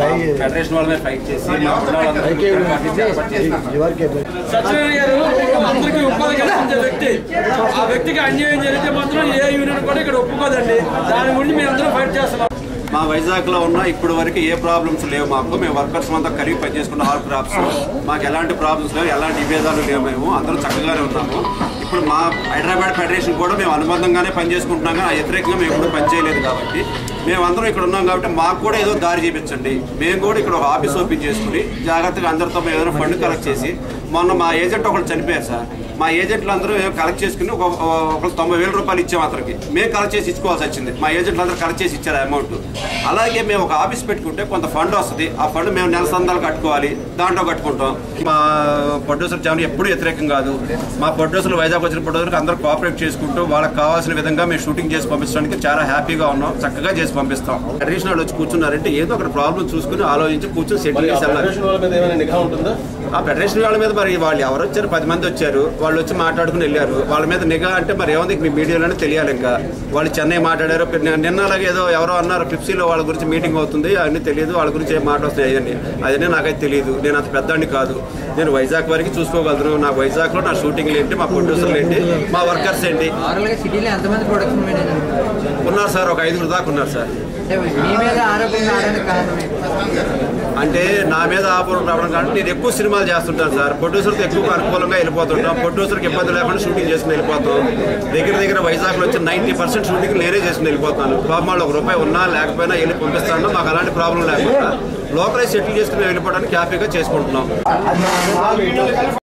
Federation వాళ్ళ మీద fight చేసి మా ఉన్న వాళ్ళందరికీ ఇక్కడ పార్టీ ఏర్పాటు చేసినాం. సత్యనారాయణ గారు అందరికీ ఉపాధి కల్పించే వ్యక్తి ఆ వ్యక్తికి అన్యాయం జరిగితే మాత్రం ఏ యూనియన్ కూడా ఇక్కడ ఒప్పుకోదండి దాని గురించి మేము అందరం ఫైట్ చేస్తున్నాం మా వైజాగ్ లో ఉన్న ఇప్పుడు వరకు ఏ ప్రాబ్లమ్స్ లేవు మాకు మేము వర్కర్స్ అంతా కలిగి పనిచేసుకున్న ఆల్ క్రాప్స్ మాకు ఎలాంటి ప్రాబ్లమ్స్ లేవు ఎలాంటి విభేదాలు లేవు మేము అందరం చక్కగానే ఉన్నాము ఇప్పుడు మా హైదరాబాద్ ఫెడరేషన్ కూడా మేము అనుబంధంగానే పనిచేసుకుంటున్నాం కానీ ఆ వ్యతిరేకంగా మేము ఎప్పుడు పనిచేయలేదు కాబట్టి మేమందరం ఇక్కడ ఉన్నాం కాబట్టి మాకు కూడా ఏదో దారి చూపించండి మేము కూడా ఇక్కడ ఒక ఆఫీస్ ఓపెన్ చేసుకుని జాగ్రత్తగా అందరితో మేము ఏదైనా ఫండ్ కలెక్ట్ చేసి మొన్న మా ఏజెంట్ ఒకళ్ళు చనిపోయారు సార్ మా ఏజెంట్లు అందరూ కలెక్ట్ చేసుకుని ఒక ఒక తొంభై వేల రూపాయలు ఇచ్చాం అతనికి మేము కలెక్ట్ చేసి ఇచ్చుకోవాల్సి వచ్చింది మా ఏజెంట్లు అందరూ కలెక్ట్ చేసి ఇచ్చారు అమౌంట్ అలాగే మేము ఒక ఆఫీస్ పెట్టుకుంటే కొంత ఫండ్ వస్తుంది ఆ ఫండ్ మేము నెల సందాలు కట్టుకోవాలి దాంట్లో కట్టుకుంటాం మా ప్రొడ్యూసర్ ఛానల్ ఎప్పుడు వ్యతిరేకం కాదు మా ప్రొడ్యూసర్లు వైజాగ్ వచ్చిన ప్రొడ్యూసర్కి అందరూ కోఆపరేట్ చేసుకుంటూ వాళ్ళకి కావాల్సిన విధంగా మేము షూటింగ్ చేసి పంపించడానికి చాలా హ్యాపీగా ఉన్నాం చక్కగా చేసి పంపిస్తాం అడిషనల్ వచ్చి కూర్చున్నారంటే ఏదో ఒక ప్రాబ్లం చూసుకుని ఆలోచించి కూర్చొని సెటిల్ చేసి వెళ్ళాలి ఫెడరేషన్ వాళ్ళ మీద ఏమైనా నిఘా ఉంటుందా ఆ ఫెడరేషన్ వాళ్ళ మీద మరి వాళ్ళు ఎవరు వచ్చారు పది మంది వచ్చారు వాళ్ళు వచ్చి మాట్లాడుకుని వెళ్ళారు వాళ్ళ మీద నిఘా అంటే మరి ఏముంది మీ మీడియాలోనే తెలియాలి ఇంకా వాళ్ళు చెన్నై మాట్లాడారు నిన్న- నిన్న అలాగే ఏదో ఎవరో అన్నారు పిప్సీలో వాళ్ళ గురించి మీటింగ్ అవుతుంది అవన్నీ తెలియదు వాళ్ళ గురించి ఏం మాట వస్తాయి అవన్నీ అదన్నీ నాకైతే తెలియదు నేను అంత పెద్దాన్ని కాదు నేను వైజాగ్ వరకు చూసుకోగలను నా వైజాగ్లో నా షూటింగ్లు ఏంటి మా ప్రొడ్యూసర్లు ఏంటి మా వర్కర్స్ ఏంటి నార్మల్గా సిటీలో ఎంతమంది ప్రొడక్షన్ మేనేజర్ ఉన్నారు సార్ ఒక ఐదుగురు దాకా ఉన్నారు సార్ అంటే మీ మీద ఆరోపణలు రావడానికి కారణం ఏంటి? అంటే నా మీద ఆపడం రావడం కానీ నేను ఎక్కువ సినిమాలు చేస్తుంటాను సార్ ప్రొడ్యూసర్తో ఎక్కువ అనుకూలంగా వెళ్ళిపోతుంటాం ప్రొడ్యూసర్కి ఇబ్బంది లేకుండా షూటింగ్ చేసుకుని వెళ్ళిపోతాం దగ్గర దగ్గర వైజాగ్లో వచ్చి నైంటీ పర్సెంట్ షూటింగ్ నేనే చేసుకుని వెళ్ళిపోతాను పాపమాళ్ళు ఒక రూపాయి ఉన్నా లేకపోయినా వెళ్ళి పంపిస్తాను మాకు అలాంటి ప్రాబ్లం లేకుండా లోకలైజ్ సెటిల్ చేసుకుని వెళ్ళిపోవడానికి హ్యాపీగా చేసుకుంటున్నాం